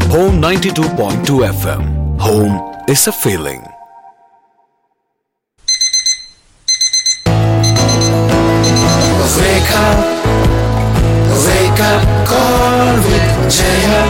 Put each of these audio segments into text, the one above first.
Home 92.2 FM. Home is a feeling. Wake up, wake up, call with Jaya.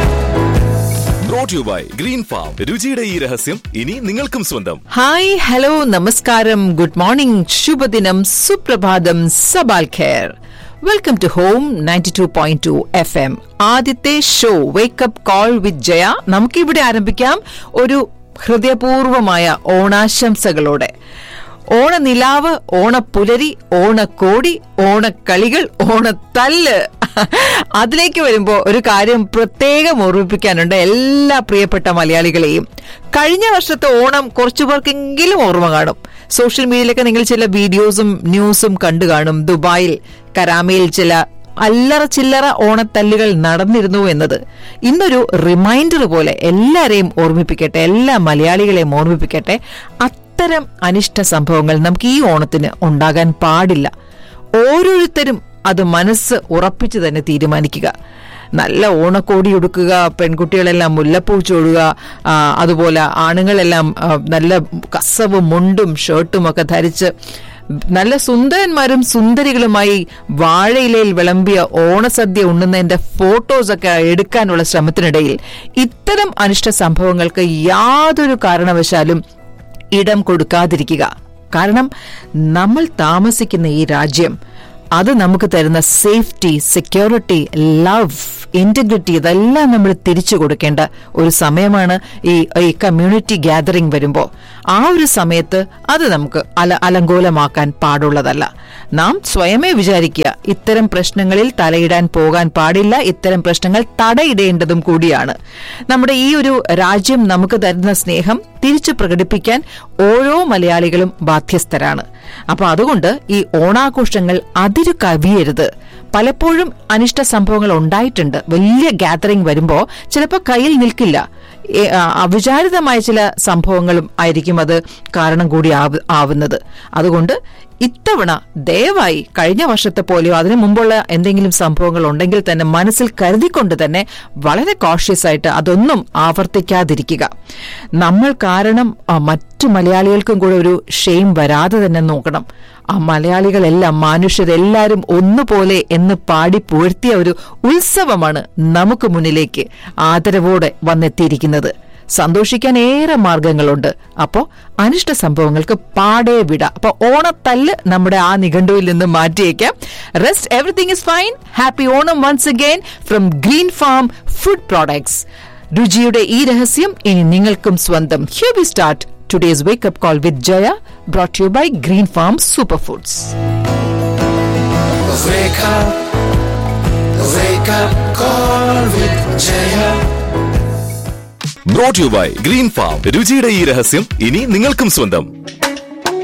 Brought you by green farm രുചിയുടെ ഈ രഹസ്യം ഇനി നിങ്ങൾക്കും സ്വന്തം ഹായ് ഹലോ നമസ്കാരം ഗുഡ് മോർണിംഗ് ശുഭദിനം സുപ്രഭാതം സബാൽ ഖേർ welcome to home ninety two point two F M ആദ്യത്തെ show wake up call with Jaya നമുക്കിവിടെ ആരംഭിക്കാം ഒരു ഹൃദയപൂർവമായ ഓണാശംസകളോടെ ഓണനിലാവ് ഓണപ്പുലരി ഓണക്കോടി ഓണക്കളികൾ ഓണത്തല്ല് അതിലേക്ക് വരുമ്പോൾ ഒരു കാര്യം പ്രത്യേകം ഓർമ്മിപ്പിക്കാനുണ്ട് എല്ലാ പ്രിയപ്പെട്ട മലയാളികളെയും കഴിഞ്ഞ വർഷത്തെ ഓണം കുറച്ചു പേർക്കെങ്കിലും ഓർമ്മ കാണും സോഷ്യൽ മീഡിയയിലൊക്കെ നിങ്ങൾ ചില വീഡിയോസും ന്യൂസും കണ്ടു കാണും ദുബായിൽ കരാമയിൽ ചില അല്ലറ ചില്ലറ ഓണത്തല്ലുകൾ നടന്നിരുന്നു എന്നത് ഇന്നൊരു റിമൈൻഡർ പോലെ എല്ലാരെയും ഓർമ്മിപ്പിക്കട്ടെ എല്ലാ മലയാളികളെയും ഓർമ്മിപ്പിക്കട്ടെ അത്തരം അനിഷ്ട സംഭവങ്ങൾ നമുക്ക് ഈ ഓണത്തിന് ഉണ്ടാകാൻ പാടില്ല ഓരോരുത്തരും അത് മനസ്സ് ഉറപ്പിച്ച് തന്നെ തീരുമാനിക്കുക നല്ല ഓണക്കോടി ഉടുക്കുക പെൺകുട്ടികളെല്ലാം മുല്ലപ്പൂ ചൂടുക ആ, അതുപോലെ ആണുങ്ങളെല്ലാം ആ, നല്ല കസവും മുണ്ടും ഷർട്ടും ഒക്കെ ധരിച്ച് നല്ല സുന്ദരന്മാരും സുന്ദരികളുമായി വാഴയിലയിൽ വിളമ്പിയ ഓണസദ്യ ഉണ്ണുന്നതിന്റെ ഫോട്ടോസ് ഒക്കെ എടുക്കാനുള്ള ശ്രമത്തിനിടയിൽ ഇത്തരം അനിഷ്ട സംഭവങ്ങൾക്ക് യാതൊരു കാരണവശാലും ഇടം കൊടുക്കാതിരിക്കുക കാരണം നമ്മൾ താമസിക്കുന്ന ഈ രാജ്യം അത് നമുക്ക് തരുന്ന സേഫ്റ്റി സെക്യൂരിറ്റി ലവ് ഇന്റഗ്രിറ്റി ഇതെല്ലാം നമ്മൾ തിരിച്ചു കൊടുക്കേണ്ട ഒരു സമയമാണ് ഈ ഈ കമ്മ്യൂണിറ്റി ഗ്യാതറിംഗ് വരുമ്പോൾ ആ ഒരു സമയത്ത് അത് നമുക്ക് അല അലങ്കോലമാക്കാൻ പാടുള്ളതല്ല നാം സ്വയമേ വിചാരിക്കുക ഇത്തരം പ്രശ്നങ്ങളിൽ തലയിടാൻ പോകാൻ പാടില്ല ഇത്തരം പ്രശ്നങ്ങൾ തടയിടേണ്ടതും കൂടിയാണ് നമ്മുടെ ഈ ഒരു രാജ്യം നമുക്ക് തരുന്ന സ്നേഹം തിരിച്ചു പ്രകടിപ്പിക്കാൻ ഓരോ മലയാളികളും ബാധ്യസ്ഥരാണ് അപ്പൊ അതുകൊണ്ട് ഈ ഓണാഘോഷങ്ങൾ അതിരു കവിയരുത് പലപ്പോഴും അനിഷ്ട സംഭവങ്ങൾ ഉണ്ടായിട്ടുണ്ട് വലിയ ഗാദറിംഗ് വരുമ്പോ ചിലപ്പോൾ കയ്യിൽ നിൽക്കില്ല ഏ, ആ, അവിചാരിതമായ ചില സംഭവങ്ങളും ആയിരിക്കും അത് കാരണം കൂടി ആവ്- ആവുന്നത് അതുകൊണ്ട് ഇത്തവണ ദയവായി കഴിഞ്ഞ വർഷത്തെ പോലെയോ അതിനു മുമ്പുള്ള എന്തെങ്കിലും സംഭവങ്ങൾ ഉണ്ടെങ്കിൽ തന്നെ മനസ്സിൽ കരുതിക്കൊണ്ട് തന്നെ വളരെ കോഷ്യസ് ആയിട്ട് അതൊന്നും ആവർത്തിക്കാതിരിക്കുക നമ്മൾ കാരണം ആ, മറ്റു മലയാളികൾക്കും കൂടെ ഒരു ഷെയിം വരാതെ തന്നെ നോക്കണം ആ മലയാളികളെല്ലാം മനുഷ്യരെല്ലാരും ഒന്നുപോലെ എന്ന് പാടി പുഴ്ത്തിയ ഒരു ഉത്സവമാണ് നമുക്ക് മുന്നിലേക്ക് ആദരവോടെ വന്നെത്തിയിരിക്കുന്നത് സന്തോഷിക്കാൻ ഏറെ മാർഗങ്ങളുണ്ട് അപ്പോ അനിഷ്ട സംഭവങ്ങൾക്ക് പാടേ വിട അപ്പൊ ഓണത്തല്ല് നമ്മുടെ ആ നിഘണ്ടുവിൽ നിന്ന് മാറ്റിയേക്കാം rest everything is fine happy Onam once again from green farm food products രുചിയുടെ ഈ രഹസ്യം ഇനി നിങ്ങൾക്കും സ്വന്തം here we start today's wake up call with Jaya brought you by green farm super foods Wake up, wake up, call with Jaya. Brought you by green farm രുചിയുടെ ഈ രഹസ്യം ഇനി നിങ്ങൾക്കും സ്വന്തം